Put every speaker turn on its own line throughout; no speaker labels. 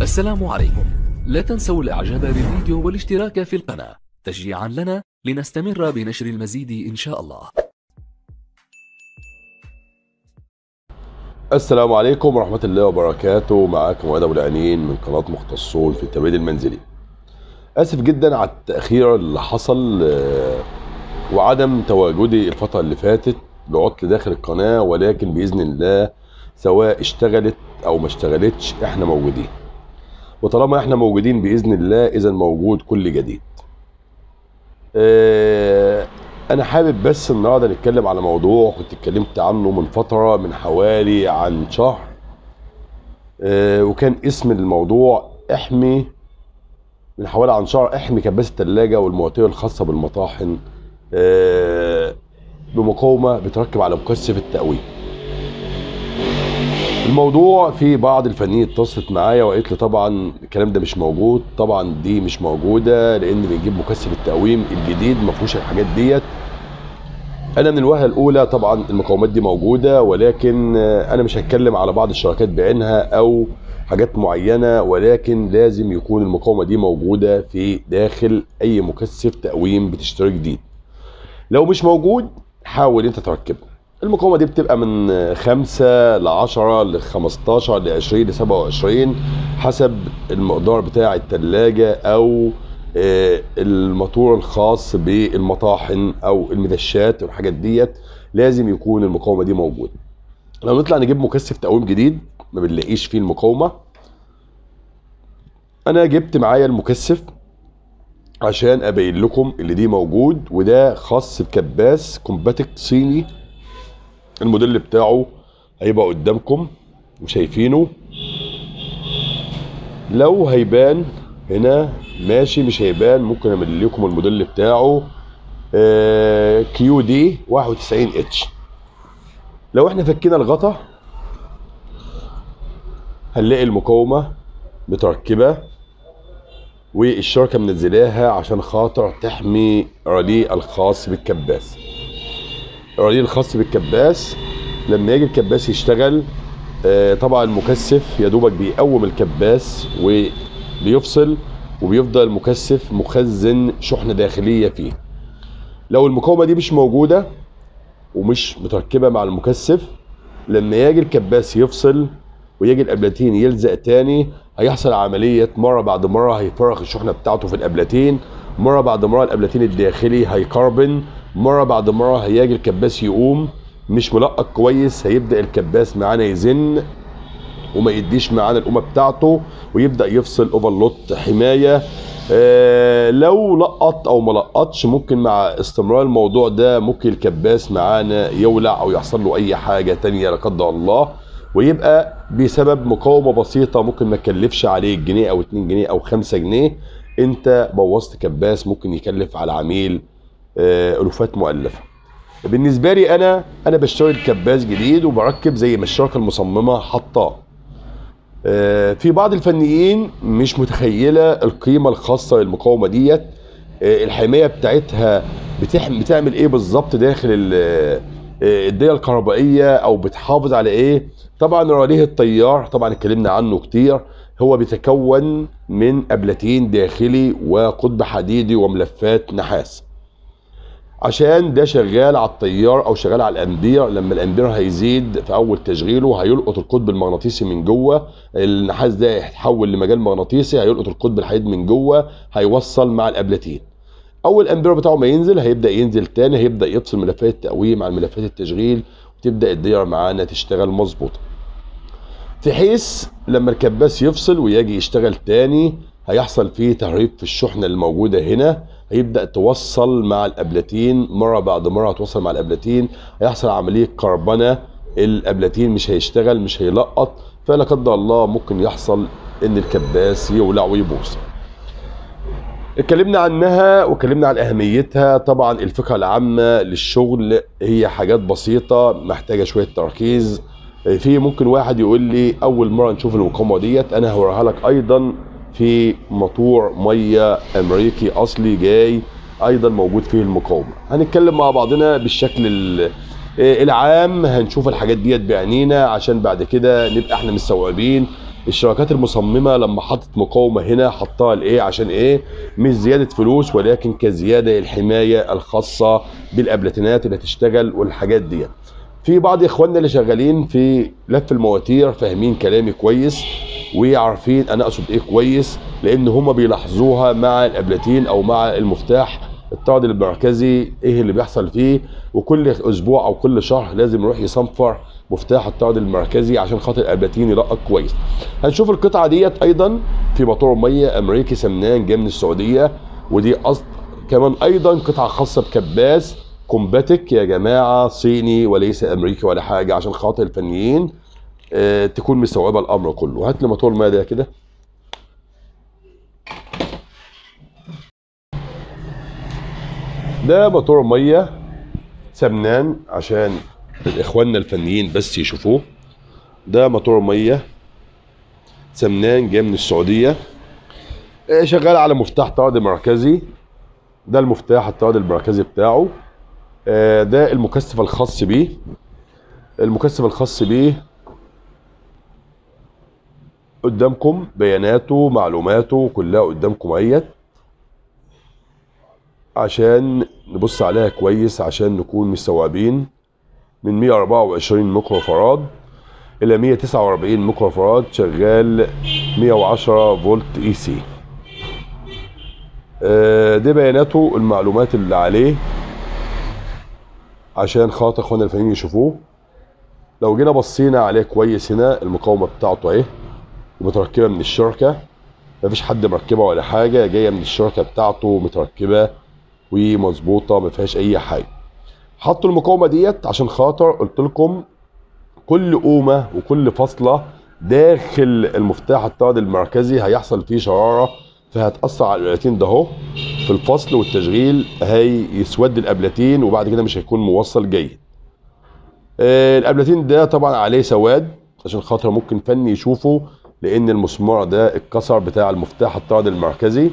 السلام عليكم لا تنسوا الاعجاب بالفيديو والاشتراك في القناة تشجيعا لنا لنستمر بنشر المزيد ان شاء الله
السلام عليكم ورحمة الله وبركاته معاكم وائل أبو العينين من قناة مختصون في التبريد المنزلي آسف جدا على التأخير اللي حصل آه، وعدم تواجدي الفترة اللي فاتت بعطل داخل القناة ولكن بإذن الله سواء اشتغلت أو ما اشتغلتش احنا موجودين وطالما احنا موجودين بإذن الله إذا موجود كل جديد آه، انا حابب بس النهارده نتكلم على موضوع كنت اتكلمت عنه من فتره من حوالي عن شهر آه، وكان اسم الموضوع احمي من حوالي عن شهر احمي كباس الثلاجه والمواتير الخاصه بالمطاحن آه، بمقاومه بتركب على مكثف التقويم الموضوع في بعض الفنيين اتصلت معايا وقالت لي طبعا الكلام ده مش موجود طبعا دي مش موجوده لان بنجيب مكثف التقويم الجديد ما فيهوش الحاجات ديت انا من الوهله الاولى طبعا المقاومات دي موجوده ولكن آه، انا مش هتكلم على بعض الشركات بعينها او حاجات معينه ولكن لازم يكون المقاومه دي موجوده في داخل اي مكثف تقويم بتشتري جديد لو مش موجود حاول انت تركبه المقاومه دي بتبقى من 5 ل 10 ل 15 ل 20 ل 27 حسب المقدار بتاع الثلاجه او آه، الموتور الخاص بالمطاحن او المدشات والحاجات ديت لازم يكون المقاومه دي موجوده لو نطلع نجيب مكثف تقويم جديد ما بنلاقيش فيه المقاومه انا جبت معايا المكثف عشان ابين لكم اللي دي موجود وده خاص بكباس كومباتيك صيني الموديل بتاعه هيبقى قدامكم وشايفينه لو هيبان هنا ماشي مش هيبان ممكن اعمل لكم الموديل بتاعه كيو دي 91 اتش لو احنا فكينا الغطا هنلاقي المقاومه متركبه والشركه منزلاها عشان خاطر تحمي راليه الخاص بالكباس الراليه الخاص بالكباس لما يجي الكباس يشتغل آه، طبعا المكثف يا دوبك بيقوم الكباس وبيفصل وبيفضل المكثف مخزن شحنه داخليه فيه لو المقاومه دي مش موجوده ومش متركبه مع المكثف لما يجي الكباس يفصل ويجي الابلتين يلزق تاني هيحصل عمليه مره بعد مره هيفرغ الشحنه بتاعته في الابلتين مره بعد مره الابلتين الداخلي هيكربن مره بعد مره هيجي الكباس يقوم مش ملقط كويس هيبدا الكباس معانا يزن وما يديش معانا القومه بتاعته ويبدا يفصل اوفرلود حمايه آه لو لقط او ما لقطش ممكن مع استمرار الموضوع ده ممكن الكباس معانا يولع او يحصل له اي حاجه تانية لا قدر الله ويبقى بسبب مقاومه بسيطه ممكن ما تكلفش عليك جنيه او 2 جنيه او 5 جنيه انت بوظت كباس ممكن يكلف على العميل آه، الوفات مؤلفه بالنسبه لي انا انا بشتري الكباس جديد وبركب زي ما الشركه المصممه حطاه آه، في بعض الفنيين مش متخيله القيمه الخاصه للمقاومه ديت آه، الحمايه بتاعتها بتحم بتعمل ايه بالظبط داخل ال- آه، الدايه الكهربائيه او بتحافظ على ايه طبعا راليه التيار طبعا اتكلمنا عنه كتير هو بيتكون من ابلتين داخلي وقطب حديدي وملفات نحاس عشان ده شغال على التيار او شغال على الامبير لما الامبير هيزيد في اول تشغيله هيلقط القطب المغناطيسي من جوه النحاس ده يتحول لمجال مغناطيسي هيلقط القطب الحديد من جوه هيوصل مع الابلتين اول الامبير بتاعه ما ينزل هيبدا ينزل تاني هيبدا يفصل ملفات التقويم عن ملفات التشغيل وتبدا الدايره معانا تشتغل مظبوطه في حيث لما الكباس يفصل ويجي يشتغل تاني هيحصل فيه تهريب في الشحنه الموجوده هنا هيبدا توصل مع الابلتين مره بعد مره هتوصل مع الابلتين هيحصل عمليه كربنه الابلتين مش هيشتغل مش هيلقط فلا قدر الله ممكن يحصل ان الكباس يولع ويبوظ اتكلمنا عنها واتكلمنا عن اهميتها طبعا الفكره العامه للشغل هي حاجات بسيطه محتاجه شويه تركيز في ممكن واحد يقول لي اول مره نشوف المقاومه ديت انا هوريها لك ايضا في موتور ميه امريكي اصلي جاي ايضا موجود فيه المقاومه هنتكلم مع بعضنا بالشكل ال- العام هنشوف الحاجات ديت بعينينا عشان بعد كده نبقى احنا مستوعبين الشركات المصممه لما حطت مقاومه هنا حطها لايه عشان ايه مش زياده فلوس ولكن كزياده الحمايه الخاصه بالابلاتينات اللي هتشتغل والحاجات دي في بعض اخواننا اللي شغالين في لف المواتير فاهمين كلامي كويس وعارفين انا اقصد ايه كويس لان هم بيلاحظوها مع الابلاتين او مع المفتاح الطرد المركزي ايه اللي بيحصل فيه وكل اسبوع او كل شهر لازم يروح يصنفر مفتاح الطرد المركزي عشان خاطر الابلاتين يلقط كويس هنشوف القطعه ديت ايضا في موتور ميه امريكي سمنان جاي من السعوديه ودي اصل كمان ايضا قطعه خاصه بكباس كومباتيك يا جماعه صيني وليس امريكي ولا حاجه عشان خاطر الفنيين آه تكون مستوعبه الامر كله هات لي موتور ميه ده كده ده موتور ميه سمنان عشان اخواننا الفنيين بس يشوفوه ده موتور ميه سمنان جاي من السعوديه آه، شغال على مفتاح طرد مركزي ده المفتاح الطرد المركزي بتاعه آه، ده المكثف الخاص بيه المكثف الخاص بيه قدامكم بياناته معلوماته كلها قدامكم اهيت عشان نبص عليها كويس عشان نكون مستوعبين من 124 ميكرو فراد الى 149 ميكرو فراد شغال 110 فولت اي سي آه، دي بياناته المعلومات اللي عليه عشان خاطر اخوانا الفنيين يشوفوه لو جينا بصينا عليه كويس هنا المقاومه بتاعته اهي متركبه من الشركه مفيش حد مركبها ولا حاجه جايه من الشركه بتاعته متركبه ومظبوطه ما فيهاش اي حاجه حطوا المقاومه ديت عشان خاطر قلت لكم كل قومه وكل فاصله داخل المفتاح الطرد المركزي هيحصل فيه شراره فهتاثر على الابلاتين ده اهو في الفصل والتشغيل هيسود الابلاتين وبعد كده مش هيكون موصل جيد آه، الابلاتين ده طبعا عليه سواد عشان خاطر ممكن فني يشوفه لان المسمار ده اتكسر بتاع المفتاح الطرد المركزي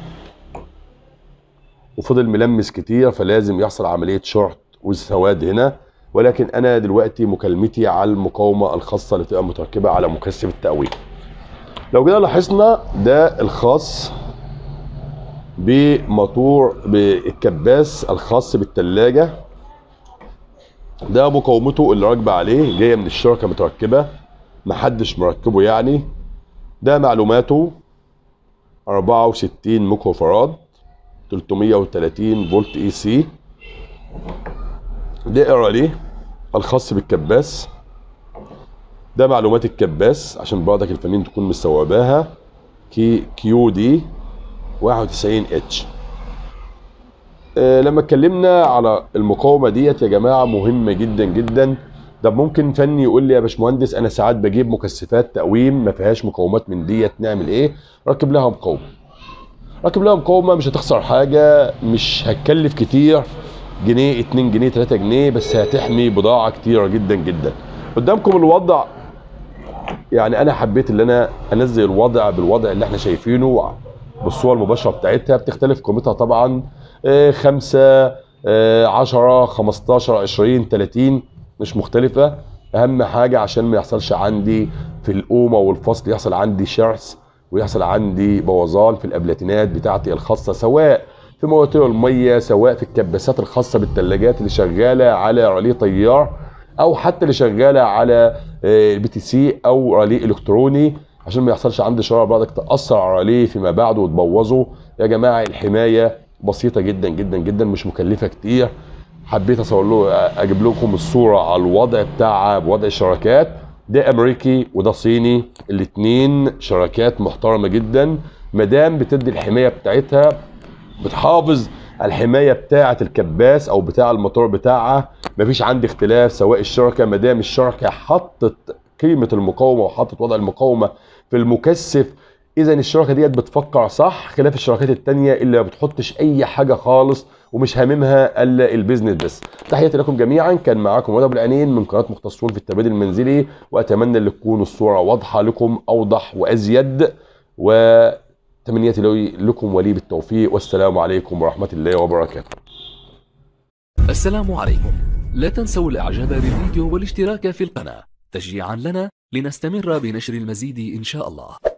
وفضل ملمس كتير فلازم يحصل عمليه شورت والسواد هنا ولكن انا دلوقتي مكالمتي على المقاومه الخاصه اللي تبقى متركبه على مكثف التقويم لو جينا لاحظنا ده الخاص بموتور بالكباس الخاص بالثلاجه ده مقاومته اللي راكبه عليه جايه من الشركه متركبه محدش مركبه يعني ده معلوماته 64 ميكرو فراد 330 فولت اي سي ده اقرا ليه الخاص بالكباس ده معلومات الكباس عشان بعضك الفنانين تكون مستوعباها كي كيو دي 91 اتش آه، لما اتكلمنا على المقاومه ديت يا جماعه مهمه جدا جدا ده ممكن فني يقول لي يا باشمهندس انا ساعات بجيب مكثفات تقويم ما فيهاش مقاومات من ديت نعمل ايه ركب لها مقاومه ركب لها مقاومه مش هتخسر حاجه مش هتكلف كتير جنيه 2 جنيه 3 جنيه بس هتحمي بضاعه كتيره جدا جدا قدامكم الوضع يعني انا حبيت ان انا انزل الوضع بالوضع اللي احنا شايفينه بالصور المباشره بتاعتها بتختلف قيمتها طبعا آه، خمسة آه، عشرة خمستاشر عشرين تلاتين مش مختلفة أهم حاجة عشان ما يحصلش عندي في القومة والفصل يحصل عندي شرس ويحصل عندي بوظان في الأبلاتينات بتاعتي الخاصة سواء في مواتير المية سواء في الكباسات الخاصة بالثلاجات اللي شغالة على راليه طيار أو حتى اللي شغالة على البي تي سي أو راليه إلكتروني عشان ما يحصلش عندي شرارة بعدك تأثر على راليه فيما بعد وتبوظه يا جماعة الحماية بسيطة جدا جدا جدا مش مكلفة كتير حبيت اصور له اجيب لكم الصورة على الوضع بتاعها بوضع الشراكات ده امريكي وده صيني الاتنين شراكات محترمة جدا مادام بتدي الحماية بتاعتها بتحافظ على الحماية بتاعة الكباس او بتاع الموتور بتاعها مفيش عندي اختلاف سواء الشركة مادام الشركة حطت قيمة المقاومة وحطت وضع المقاومة في المكثف اذا الشركه ديت بتفكر صح خلاف الشركات التانية اللي ما بتحطش اي حاجه خالص ومش هاممها الا البيزنس بس تحياتي لكم جميعا كان معاكم ولد ابو العينين من قناه مختصون في التبادل المنزلي واتمنى ان تكون الصوره واضحه لكم اوضح وازيد وتمنياتي لي- لكم ولي بالتوفيق والسلام عليكم ورحمه الله وبركاته
السلام عليكم لا تنسوا الاعجاب بالفيديو والاشتراك في القناة تشجيعا لنا لنستمر بنشر المزيد إن شاء الله